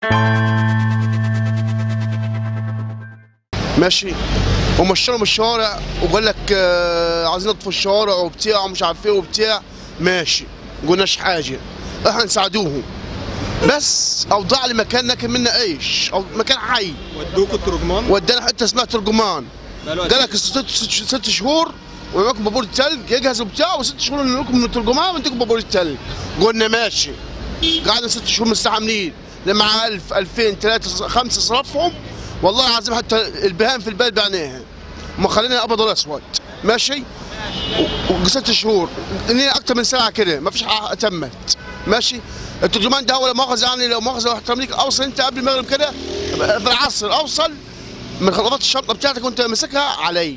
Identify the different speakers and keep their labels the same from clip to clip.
Speaker 1: ماشي ومشينا من الشوارع وقال لك آه، عايزين نطفي الشوارع وبتاع ومش عارف ايه وبتاع ماشي قلناش حاجه احنا نساعدوهم بس اوضاع لي مكان ناكل منه عيش او مكان حي
Speaker 2: ودوكوا الترجمان
Speaker 1: ودانا حته اسمها ترجمان
Speaker 2: بقاله قد
Speaker 1: قال لك ست, ست, ست شهور ومعكم بابور التلج يجهز وبتاع وست شهور لكم من الترجمان ونديكم بابور التلج قلنا ماشي قعدنا ست شهور مستحملين لما 1000 2000 3 5 صرفهم والله العظيم حتى البهائم في البلد بعينيها ما خلينا ابيض ولا اسود ماشي و- وست شهور لنا اكتر من ساعه كده ما فيش حاجه تمت ماشي الترجمان ده ولا مؤاخذه يعني لو مؤاخذه واحترام ليك اوصل انت قبل المغرب كده في العصر اوصل من خطوات الشنطه بتاعتك وانت ماسكها علي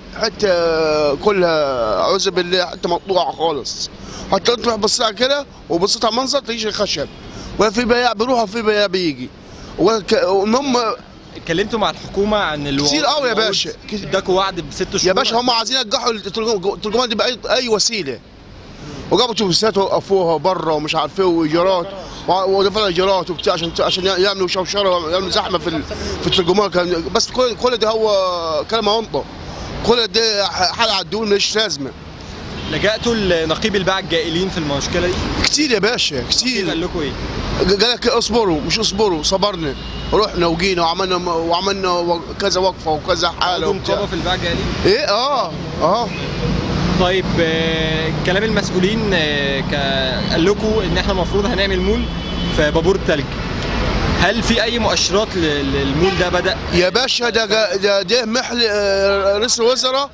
Speaker 1: حتى كلها اعوذ بالله حتى مقطوعه خالص حتى انت تروح بصيها كده وبصيت على المنظر تيجي خشب ولا في بياع بيروح وفي بياع بيجي وك- والمهم
Speaker 2: اتكلمتوا مع الحكومه عن الوعود
Speaker 1: كتير قوي يا باشا.
Speaker 2: اداكوا وعد بست شهور
Speaker 1: يا باشا هم عايزين ينجحوا الترجمان الترجمان دي باي اي وسيله وجابوا اتوبيسات وقفوها بره ومش عارف ايه وايجارات ودفعوا ايجارات وبتاع عشان عشان يعملوا شوشره ويعملوا زحمه في ال- في الترجمان كان بس كل كل ده هو كلام منطق كل ده حلقه على الدول مش لازمه
Speaker 2: لجأتوا لنقيب الباعة الجائلين في المشكله دي
Speaker 1: كتير يا باشا
Speaker 2: قال
Speaker 1: كتير
Speaker 2: لكم ايه
Speaker 1: قال لك اصبروا مش اصبروا صبرنا رحنا وجينا وعملنا وعملنا و- كذا وقفه وكذا حاله
Speaker 2: عضو نقابه
Speaker 1: وبتاع
Speaker 2: في الباعة الجائلين
Speaker 1: ايه اه اه
Speaker 2: طيب آه، كلام المسؤولين آه، ك- قال لكم ان احنا المفروض هنعمل مول في بابور التلج هل في اي مؤشرات ل- للمول ده بدا
Speaker 1: يا باشا ده جا- ده ده محل آه، رئيس الوزراء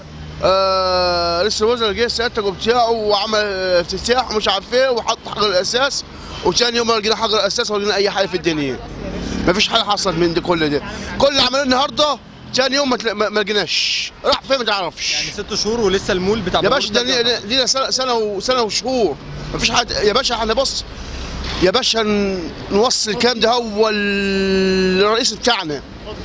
Speaker 1: آه، رئيس الوزراء جه سيادتك وبتاعه وعمل افتتاح ومش عارف ايه وحط حجر الاساس وثاني يوم لقينا حجر الاساس ولا لقينا اي حاجه في الدنيا مفيش حاجه حصلت من دي كل ده كل اللي عملوه النهارده ثاني يوم ما تلا- ما ما لقيناش راح فين ما تعرفش
Speaker 2: يعني ست شهور ولسه المول بتاع
Speaker 1: يا
Speaker 2: بابور
Speaker 1: باشا ده
Speaker 2: التلج
Speaker 1: لينا- لينا سنه سنه وسنه وشهور مفيش حاجه يا باشا احنا بص يا باشا ن- نوصل الكلام ده هو الرئيس بتاعنا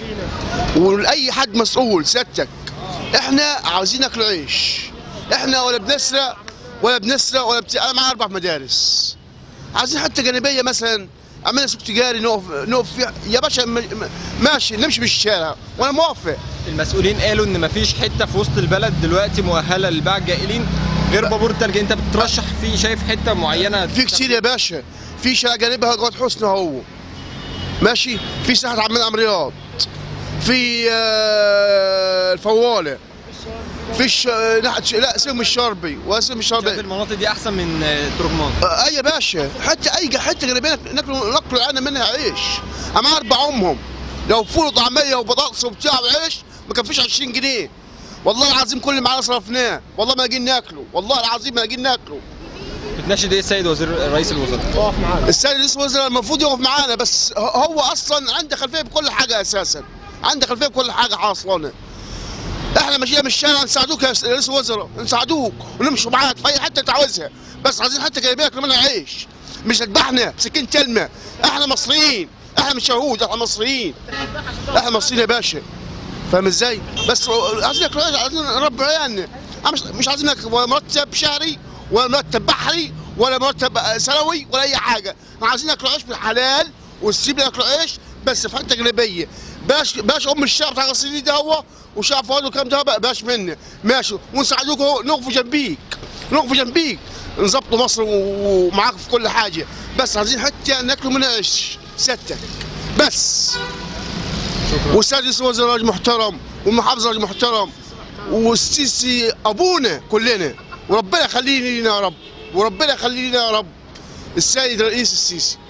Speaker 1: ولاي حد مسؤول سيادتك احنا عاوزين ناكل عيش احنا ولا بنسرق ولا بنسرق ولا بت... انا معايا اربع مدارس عايزين حتى جانبيه مثلا عملنا سوق تجاري نقف نقف فيه يا باشا م... م- ماشي نمشي بالشارع وانا موافق
Speaker 2: المسؤولين قالوا ان مفيش حته في وسط البلد دلوقتي مؤهله للباعة الجائلين غير بابور التلج انت بترشح فيه شايف حته معينه
Speaker 1: في كتير يا باشا في شارع جانبها جواد حسني هو ماشي في ساحه عمان عم رياض في آه، الفواله في ش... ناحيه ش... لا سلم الشربي وسلم
Speaker 2: شايف
Speaker 1: الشربي
Speaker 2: المناطق دي احسن من آه، ترجمان
Speaker 1: آه يا باشا حتى اي حته جانبيه ناكلوا ناكلوا عنا منها عيش انا اربع امهم لو فول وطعميه وبطاطس وبتاع وعيش ما كان فيش 20 جنيه والله العظيم كل اللي معانا صرفناه والله ما جايين ناكله والله العظيم ما جايين ناكله
Speaker 2: بتناشد ايه السيد وزير رئيس الوزراء
Speaker 1: السيد رئيس الوزراء المفروض يقف معانا بس هو اصلا عنده خلفيه بكل حاجه اساسا عنده خلفيه بكل حاجه حاصلانه احنا ماشيين من الشارع نساعدوك يا رئيس الوزراء نساعدوك ونمشوا معاك في اي حته انت عاوزها بس عايزين حتى جايبينك منها عيش مش نذبحنا بسكين تلمه احنا مصريين احنا مش يهود احنا مصريين احنا مصريين يا باشا فاهم ازاي؟ بس عايزين ناكل عيش، عايزين نربي عيالنا أنا مش مش عايزين ناكل ولا مرتب شهري ولا مرتب بحري ولا مرتب سنوي ولا اي حاجه احنا عايزين ناكل عيش بالحلال ونسيب ناكل عيش بس في حته جانبيه باش باش ام الشعب بتاع الصيني ده هو وشعب فؤاد والكلام ده بقى باش منه ماشي ونساعدوك اهو نقف جنبيك نقف جنبيك نظبطوا مصر و- ومعاك في كل حاجه بس عايزين حتى ناكلوا من عيش ستة بس والسيد رئيس الوزراء راجل محترم والمحافظ راجل محترم والسيسي ابونا كلنا وربنا يخليه لينا يا رب وربنا يخليه لينا يا رب السيد رئيس السيسي